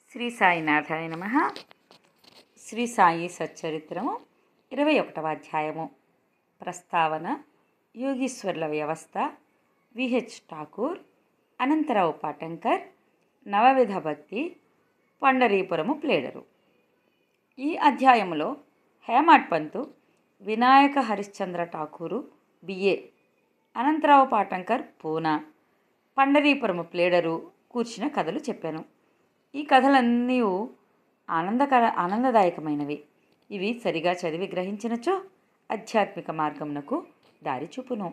శ్రీ సాయినాథాయ నమ శ్రీ సాయి సచ్చరిత్రము ఇరవై ఒకటవ అధ్యాయము ప్రస్తావన యోగీశ్వర్ల వ్యవస్థ విహెచ్ ఠాకూర్ అనంతరావు పాటంకర్ నవవిధ భక్తి పండరీపురము ప్లేడరు ఈ అధ్యాయములో హేమాడ్ పంతు వినాయక హరిశ్చంద్ర ఠాకూరు బిఏ అనంతరావు పాటంకర్ పూనా పండరీపురము ప్లేడరు కూర్చిన కథలు చెప్పాను ఈ కథలన్నీ ఆనందకర ఆనందదాయకమైనవి ఇవి సరిగా చదివి గ్రహించినచో ఆధ్యాత్మిక మార్గమునకు దారి చూపును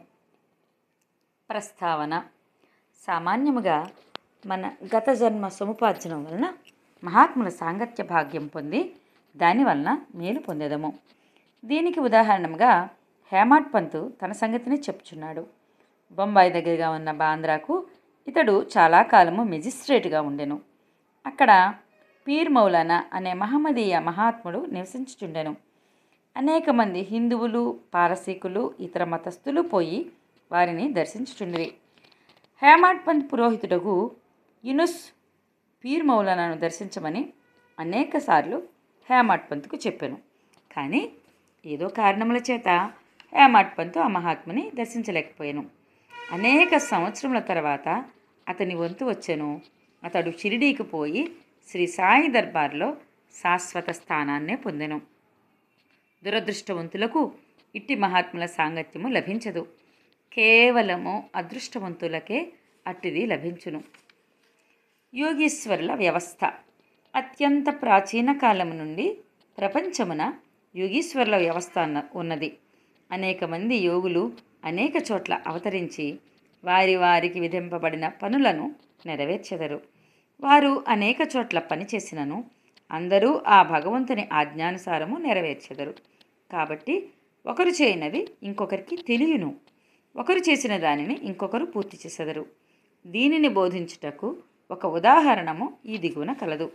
ప్రస్తావన సామాన్యముగా మన గత జన్మ సముపార్జనం వలన మహాత్ముల సాంగత్య భాగ్యం పొంది దాని వలన మేలు పొందేదము దీనికి ఉదాహరణగా హేమాడ్ పంతు తన సంగతిని చెప్పుచున్నాడు బొంబాయి దగ్గరగా ఉన్న బాంద్రాకు ఇతడు చాలా కాలము మెజిస్ట్రేట్గా ఉండెను అక్కడ పీర్ మౌలానా అనే మహమ్మదీయ మహాత్ముడు నివసించుచుండెను అనేక మంది హిందువులు పారసీకులు ఇతర మతస్థులు పోయి వారిని దర్శించుచుండిరి హేమాడ్ పంత్ పురోహితుడకు యునుస్ పీర్ మౌలానాను దర్శించమని అనేక సార్లు హేమాడ్ పంత్కు చెప్పాను కానీ ఏదో కారణముల చేత హేమాడ్ పంతు ఆ మహాత్ముని దర్శించలేకపోయాను అనేక సంవత్సరముల తర్వాత అతని వంతు వచ్చెను అతడు షిరిడీకి పోయి శ్రీ సాయి దర్బార్లో శాశ్వత స్థానాన్నే పొందెను దురదృష్టవంతులకు ఇట్టి మహాత్ముల సాంగత్యము లభించదు కేవలము అదృష్టవంతులకే అట్టిది లభించును యోగీశ్వరుల వ్యవస్థ అత్యంత ప్రాచీన కాలము నుండి ప్రపంచమున యోగీశ్వరుల వ్యవస్థ అన్న- ఉన్నది అనేక మంది యోగులు అనేక చోట్ల అవతరించి వారి వారికి విధింపబడిన పనులను నెరవేర్చెదరు వారు అనేక చోట్ల పనిచేసినను అందరూ ఆ భగవంతుని ఆజ్ఞానుసారము నెరవేర్చెదరు కాబట్టి ఒకరు చేయనది ఇంకొకరికి తెలియను ఒకరు చేసిన దానిని ఇంకొకరు పూర్తి చేసెదరు దీనిని బోధించుటకు ఒక ఉదాహరణము ఈ దిగువన కలదు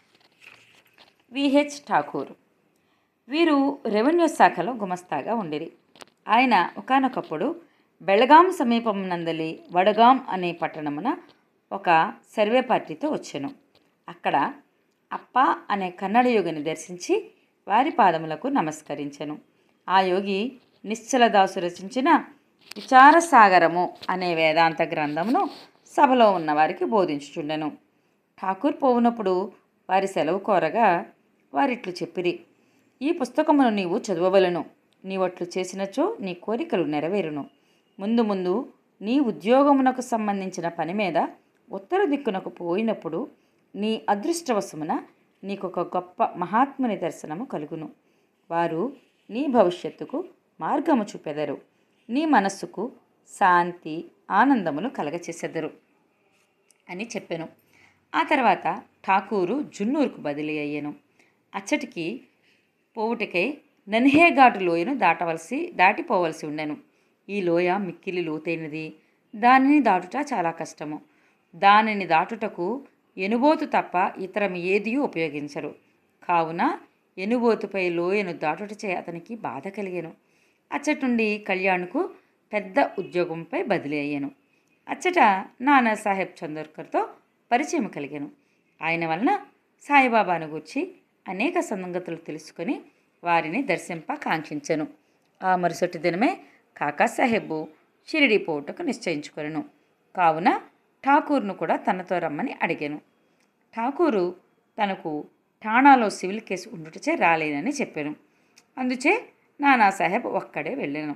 విహెచ్ ఠాకూర్ వీరు రెవెన్యూ శాఖలో గుమస్తాగా ఉండిరి ఆయన ఒకానొకప్పుడు బెళగాం సమీపం నందలి వడగాం అనే పట్టణమున ఒక సర్వే పార్టీతో వచ్చాను అక్కడ అప్ప అనే కన్నడ యోగిని దర్శించి వారి పాదములకు నమస్కరించెను ఆ యోగి నిశ్చలదాసు రచించిన విచారసాగరము అనే వేదాంత గ్రంథమును సభలో ఉన్న వారికి బోధించుచుండెను ఠాకూర్ పోవునప్పుడు వారి సెలవు కోరగా వారిట్లు చెప్పిరి ఈ పుస్తకమును నీవు చదవవలను నీవట్లు చేసినచో నీ కోరికలు నెరవేరును ముందు ముందు నీ ఉద్యోగమునకు సంబంధించిన పని మీద ఉత్తర దిక్కునకు పోయినప్పుడు నీ అదృష్టవశమున నీకొక గొప్ప మహాత్ముని దర్శనము కలుగును వారు నీ భవిష్యత్తుకు మార్గము చూపెదరు నీ మనస్సుకు శాంతి ఆనందములు కలగచేసెదరు అని చెప్పాను ఆ తర్వాత ఠాకూరు జున్నూరుకు బదిలీ అయ్యాను అచ్చటికి పోవుటకై నన్హేఘాటు లోయను దాటవలసి దాటిపోవలసి ఉండెను ఈ లోయ మిక్కిలి లోతైనది దానిని దాటుట చాలా కష్టము దానిని దాటుటకు ఎనుబోతు తప్ప ఇతరం ఏదియూ ఉపయోగించరు కావున ఎనుబోతుపై లోయను దాటుటచే అతనికి బాధ కలిగాను అచ్చటి నుండి కళ్యాణ్కు పెద్ద ఉద్యోగంపై బదిలీ అయ్యాను అచ్చట నానాసాహెబ్ చందోర్కర్తో పరిచయం కలిగాను ఆయన వలన సాయిబాబాను గూర్చి అనేక సంగతులు తెలుసుకొని వారిని దర్శింప కాంక్షించను ఆ మరుసటి దినమే కాకాసాహెబ్బు షిరిడి పోవుటకు నిశ్చయించుకొనెను కావున ఠాకూర్ను కూడా తనతో రమ్మని అడిగాను ఠాకూరు తనకు ఠాణాలో సివిల్ కేసు ఉండుటచే రాలేనని చెప్పాను అందుచే నానాసాహెబ్ ఒక్కడే వెళ్ళాను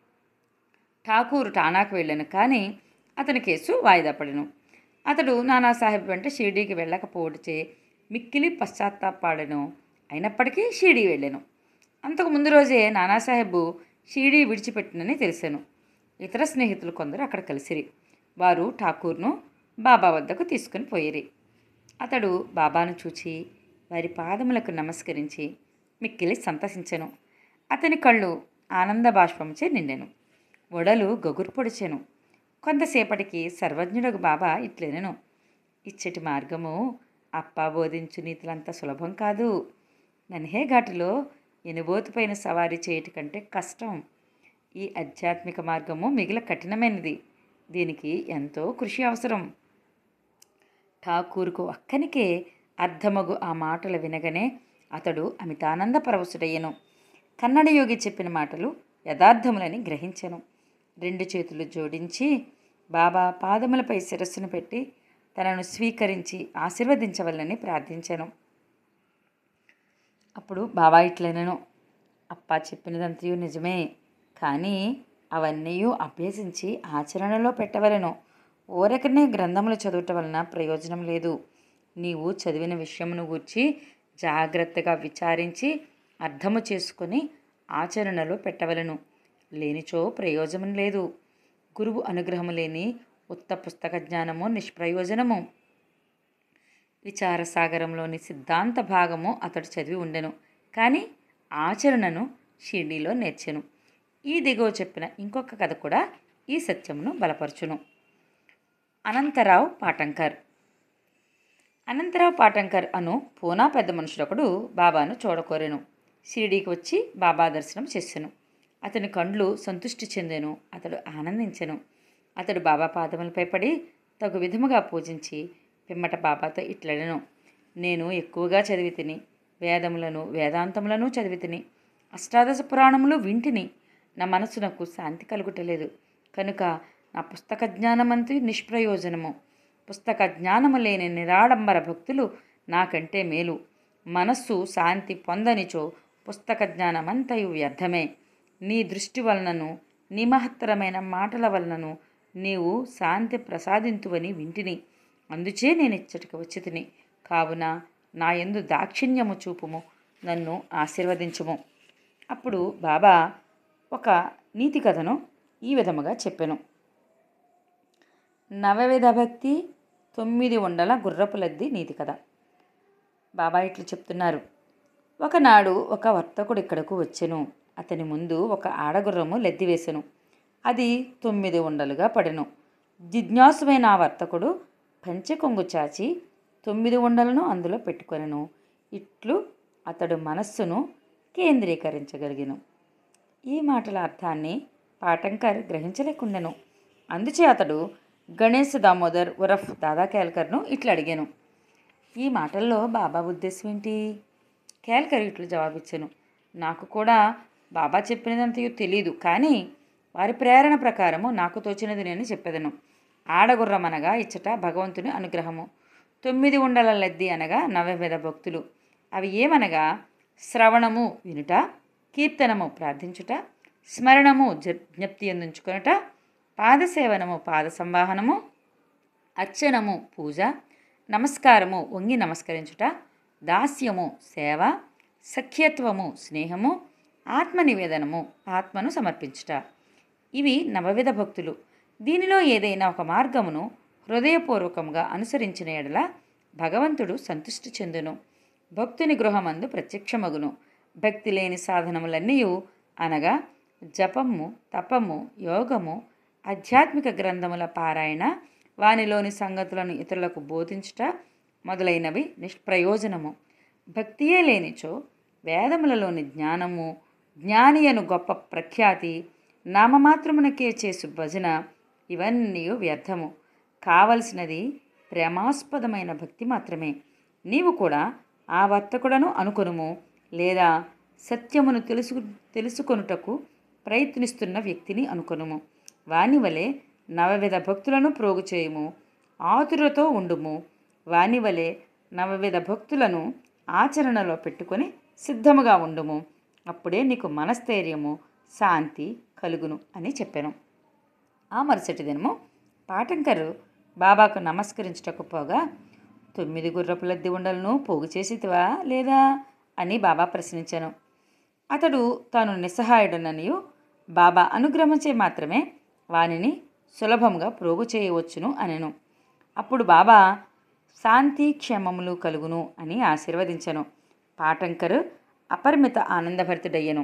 ఠాకూరు ఠాణాకు వెళ్ళాను కానీ అతని కేసు వాయిదా పడెను అతడు నానాసాహెబ్ వెంట షిరిడీకి వెళ్ళకపోవటచే మిక్కిలి పశ్చాత్తాపాడెను అయినప్పటికీ షిరిడీ వెళ్ళాను అంతకు ముందు రోజే నానాసాహెబ్ షిరిడీ విడిచిపెట్టినని తెలిసాను ఇతర స్నేహితులు కొందరు అక్కడ కలిసిరి వారు ఠాకూర్ను బాబా వద్దకు తీసుకుని పోయిరి అతడు బాబాను చూచి వారి పాదములకు నమస్కరించి మిక్కిలి సంతసించెను అతని కళ్ళు ఆనంద బాష్పంచే నిండెను ఒడలు గగురు పొడిచెను కొంతసేపటికి సర్వజ్ఞుడకు బాబా ఇట్లెనెను ఇచ్చటి మార్గము అప్ప బోధించు నీతులంత సులభం కాదు నన్హే ఘాటులో ఎనుబోతుపైన సవారీ చేయటి కంటే కష్టం ఈ ఆధ్యాత్మిక మార్గము మిగిల కఠినమైనది దీనికి ఎంతో కృషి అవసరం ఠాకూర్కు ఒక్కనికే అర్ధమగు ఆ మాటలు వినగనే అతడు అమితానంద పరవశుడయ్యను కన్నడయోగి చెప్పిన మాటలు యథార్థములని గ్రహించెను రెండు చేతులు జోడించి బాబా పాదములపై శిరస్సును పెట్టి తనను స్వీకరించి ఆశీర్వదించవలని ప్రార్థించాను అప్పుడు బాబా ఇట్లనను అప్ప చెప్పినదంతయు నిజమే కానీ అవన్నీ అభ్యసించి ఆచరణలో పెట్టవలను ఓరకనే గ్రంథములు చదువుట వలన ప్రయోజనం లేదు నీవు చదివిన విషయమును గూర్చి జాగ్రత్తగా విచారించి అర్థము చేసుకొని ఆచరణలో పెట్టవలను లేనిచో ప్రయోజనం లేదు గురువు అనుగ్రహము లేని ఉత్త పుస్తక జ్ఞానము నిష్ప్రయోజనము విచారసాగరంలోని సిద్ధాంత భాగము అతడు చదివి ఉండెను కానీ ఆచరణను షిర్డీలో నేర్చెను ఈ దిగువ చెప్పిన ఇంకొక కథ కూడా ఈ సత్యమును బలపరచును అనంతరావు పాటంకర్ అనంతరావు పాటంకర్ అను పూనా పెద్ద మనుషుడొకడు బాబాను చూడకోరెను షిరిడీకి వచ్చి బాబా దర్శనం చేసెను అతని కండ్లు సంతుష్టి చెందెను అతడు ఆనందించెను అతడు బాబా పాదములపై పడి తగు విధముగా పూజించి పిమ్మట బాబాతో ఇట్లడెను నేను ఎక్కువగా చదివి తిని వేదములను వేదాంతములను చదివి తిని అష్టాదశ పురాణములు వింటిని నా మనసునకు శాంతి కలుగుటలేదు కనుక నా పుస్తక జ్ఞానమంతు నిష్ప్రయోజనము పుస్తక జ్ఞానము లేని నిరాడంబర భక్తులు నాకంటే మేలు మనస్సు శాంతి పొందనిచో పుస్తక జ్ఞానమంతయు వ్యర్థమే నీ దృష్టి వలనను నీ మహత్తరమైన మాటల వలనను నీవు శాంతి ప్రసాదింతువని వింటిని అందుచే నేను ఇచ్చటికి వచ్చి తిని కావున నా యందు దాక్షిణ్యము చూపుము నన్ను ఆశీర్వదించుము అప్పుడు బాబా ఒక నీతి కథను ఈ విధముగా చెప్పెను నవవిధ భక్తి తొమ్మిది ఉండల గుర్రపులద్ది నీతి కథ బాబా ఇట్లు చెప్తున్నారు ఒకనాడు ఒక వర్తకుడు ఇక్కడకు వచ్చెను అతని ముందు ఒక ఆడగుర్రము లెద్దివేసెను అది తొమ్మిది ఉండలుగా పడెను జిజ్ఞాసుమైన ఆ వర్తకుడు పంచెకొంగు చాచి తొమ్మిది ఉండలను అందులో పెట్టుకొనెను ఇట్లు అతడు మనస్సును కేంద్రీకరించగలిగెను ఈ మాటల అర్థాన్ని పాటంకర్ గ్రహించలేకుండెను అందుచే అతడు గణేష్ దామోదర్ ఉరఫ్ దాదా కేల్కర్ను ఇట్లా అడిగాను ఈ మాటల్లో బాబా ఉద్దేశం ఏంటి కేల్కర్ ఇట్లు జవాబిచ్చాను నాకు కూడా బాబా చెప్పినదంతయో తెలీదు కానీ వారి ప్రేరణ ప్రకారము నాకు తోచినది నేను చెప్పేదను ఆడగుర్రం అనగా ఇచ్చట భగవంతుని అనుగ్రహము తొమ్మిది ఉండల లద్ది అనగా నవవిధ భక్తులు అవి ఏమనగా శ్రవణము వినుట కీర్తనము ప్రార్థించుట స్మరణము జ- జ్ఞప్తి అందించుకొనుట పాదసేవనము పాద సంవాహనము అర్చనము పూజ నమస్కారము వంగి నమస్కరించుట దాస్యము సేవ సఖ్యత్వము స్నేహము ఆత్మ నివేదనము ఆత్మను సమర్పించుట ఇవి నవవిధ భక్తులు దీనిలో ఏదైనా ఒక మార్గమును హృదయపూర్వకంగా అనుసరించిన ఎడల భగవంతుడు సంతుష్టి చెందును భక్తుని గృహమందు ప్రత్యక్షమగును భక్తి లేని సాధనములన్నీ అనగా జపము తపము యోగము ఆధ్యాత్మిక గ్రంథముల పారాయణ వానిలోని సంగతులను ఇతరులకు బోధించుట మొదలైనవి నిష్ప్రయోజనము భక్తియే లేనిచో వేదములలోని జ్ఞానము జ్ఞాని అను గొప్ప ప్రఖ్యాతి నామమాత్రమునకే చేసు భజన ఇవన్నీ వ్యర్థము కావలసినది ప్రేమాస్పదమైన భక్తి మాత్రమే నీవు కూడా ఆ వర్తకుడను అనుకొనుము లేదా సత్యమును తెలుసు తెలుసుకొనుటకు ప్రయత్నిస్తున్న వ్యక్తిని అనుకొనుము వాని వలె నవవిధ భక్తులను ప్రోగు చేయుము ఆతురతో ఉండుము వాని వలె నవవిధ భక్తులను ఆచరణలో పెట్టుకొని సిద్ధముగా ఉండుము అప్పుడే నీకు మనస్థైర్యము శాంతి కలుగును అని చెప్పాను ఆ మరుసటి దినము పాటంకరు బాబాకు నమస్కరించుటకు పోగా తొమ్మిది గుర్రపు లద్ది ఉండలను పోగు చేసితివా లేదా అని బాబా ప్రశ్నించాను అతడు తాను నిస్సహాయుడననియు బాబా అనుగ్రహించే మాత్రమే వానిని సులభంగా ప్రోగు చేయవచ్చును అనెను అప్పుడు బాబా శాంతి క్షేమములు కలుగును అని ఆశీర్వదించను పాటంకరు అపరిమిత ఆనందభరితుడయ్యను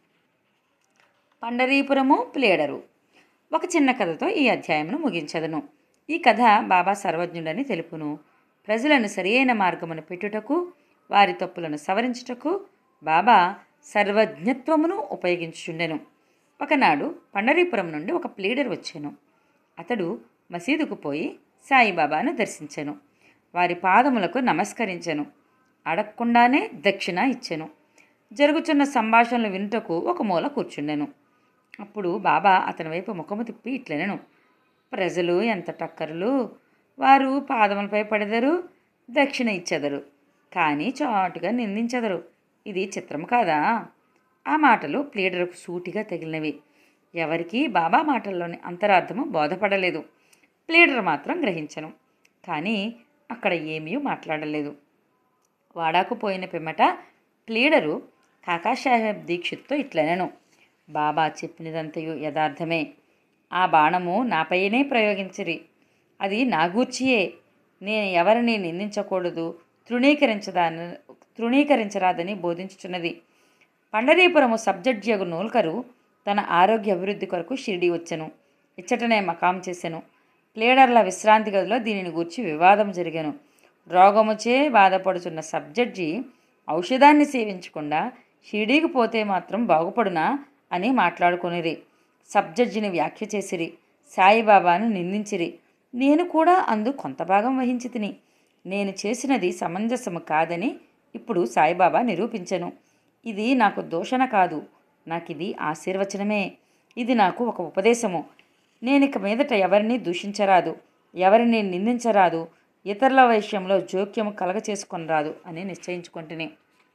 పండరీపురము ప్లేడరు ఒక చిన్న కథతో ఈ అధ్యాయమును ముగించదను ఈ కథ బాబా సర్వజ్ఞుడని తెలుపును ప్రజలను సరియైన మార్గమును పెట్టుటకు వారి తప్పులను సవరించుటకు బాబా సర్వజ్ఞత్వమును ఉపయోగించుచుండెను ఒకనాడు పండరీపురం నుండి ఒక ప్లీడర్ వచ్చాను అతడు మసీదుకు పోయి సాయిబాబాను దర్శించాను వారి పాదములకు నమస్కరించెను అడగకుండానే దక్షిణ ఇచ్చెను జరుగుతున్న సంభాషణలు వినుటకు ఒక మూల కూర్చుండెను అప్పుడు బాబా అతని వైపు ముఖము తిప్పి ఇట్లనెను ప్రజలు ఎంత టక్కరులు వారు పాదములపై పడెదరు దక్షిణ ఇచ్చెదరు కానీ చాటుగా నిందించెదరు ఇది చిత్రం కాదా ఆ మాటలు ప్లీడర్కు సూటిగా తగిలినవి ఎవరికీ బాబా మాటల్లోని అంతరార్థము బోధపడలేదు ప్లీడర్ మాత్రం గ్రహించను కానీ అక్కడ ఏమీ మాట్లాడలేదు వాడాకు పోయిన పిమ్మట ప్లీడరు కాకాసాహెబ్ దీక్షిత్తో ఇట్లనెను బాబా చెప్పినదంతయు యథార్థమే ఆ బాణము నాపైనే ప్రయోగించిరి అది నా గూర్చియే నేను ఎవరిని నిందించకూడదు తృణీకరించదాని తృణీకరించరాదని బోధించుచున్నది పండరీపురము సబ్జడ్జియగు నూల్కరు తన ఆరోగ్య అభివృద్ధి కొరకు షిరిడి వచ్చెను ఇచ్చటనే మకాం చేసెను ప్లేడర్ల విశ్రాంతి గదిలో దీనిని గూర్చి వివాదం జరిగాను రోగముచే బాధపడుతున్న సబ్జడ్జి ఔషధాన్ని సేవించకుండా షిరిడీకి పోతే మాత్రం బాగుపడునా అని మాట్లాడుకునిరి సబ్జడ్జిని వ్యాఖ్య చేసిరి సాయిబాబాను నిందించిరి నేను కూడా అందు కొంత భాగం వహించి తిని నేను చేసినది సమంజసము కాదని ఇప్పుడు సాయిబాబా నిరూపించను ఇది నాకు దూషణ కాదు నాకు ఇది ఆశీర్వచనమే ఇది నాకు ఒక ఉపదేశము నేను ఇక మీదట ఎవరిని దూషించరాదు ఎవరిని నిందించరాదు ఇతరుల విషయంలో జోక్యము కలగ చేసుకొనరాదు అని నిశ్చయించుకుంటుని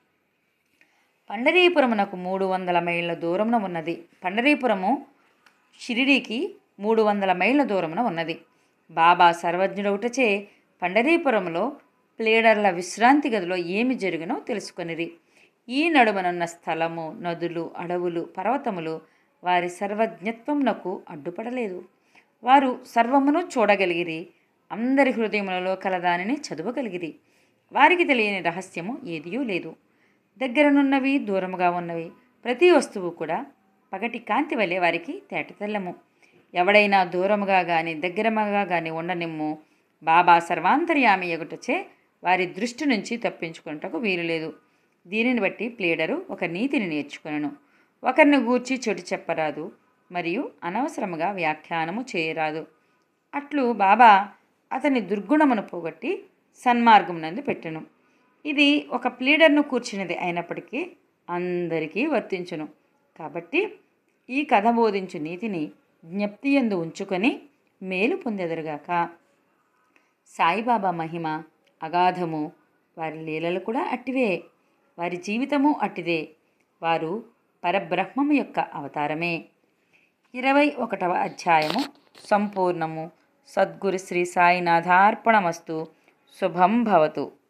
పండరీపురమునకు మూడు వందల మైళ్ళ దూరమున ఉన్నది పండరీపురము షిరిడీకి మూడు వందల మైళ్ళ దూరమున ఉన్నది బాబా సర్వజ్ఞుడొకటచే పండరీపురంలో ప్లేడర్ల విశ్రాంతి గదిలో ఏమి జరిగినో తెలుసుకొనిరి ఈ నడుమనున్న స్థలము నదులు అడవులు పర్వతములు వారి సర్వజ్ఞత్వమునకు అడ్డుపడలేదు వారు సర్వమును చూడగలిగిరి అందరి హృదయములలో కలదానిని చదవగలిగిరి వారికి తెలియని రహస్యము ఏదియూ లేదు దగ్గరనున్నవి దూరముగా ఉన్నవి ప్రతి వస్తువు కూడా పగటి కాంతి వలె వారికి తేటతెల్లము ఎవడైనా దూరముగా గాని దగ్గరముగా గాని ఉండనిమ్ము బాబా సర్వాంతర్యామి ఎగుటచే వారి దృష్టి నుంచి తప్పించుకున్నటకు వీలు లేదు దీనిని బట్టి ప్లేడరు ఒక నీతిని నేర్చుకొనను ఒకరిని గూర్చి చెడు చెప్పరాదు మరియు అనవసరముగా వ్యాఖ్యానము చేయరాదు అట్లు బాబా అతని దుర్గుణమును పోగొట్టి సన్మార్గమునందు పెట్టెను ఇది ఒక ప్లీడర్ను కూర్చున్నది అయినప్పటికీ అందరికీ వర్తించును కాబట్టి ఈ కథ బోధించు నీతిని జ్ఞప్తి ఎందు ఉంచుకొని మేలు పొందెదరుగాక సాయిబాబా మహిమ అగాధము వారి లీలలు కూడా అట్టివే వారి జీవితము అట్టిదే వారు పరబ్రహ్మము యొక్క అవతారమే ఇరవై ఒకటవ అధ్యాయము సంపూర్ణము సద్గురు శ్రీ సాయినాథార్పణమస్తు శుభం భవతు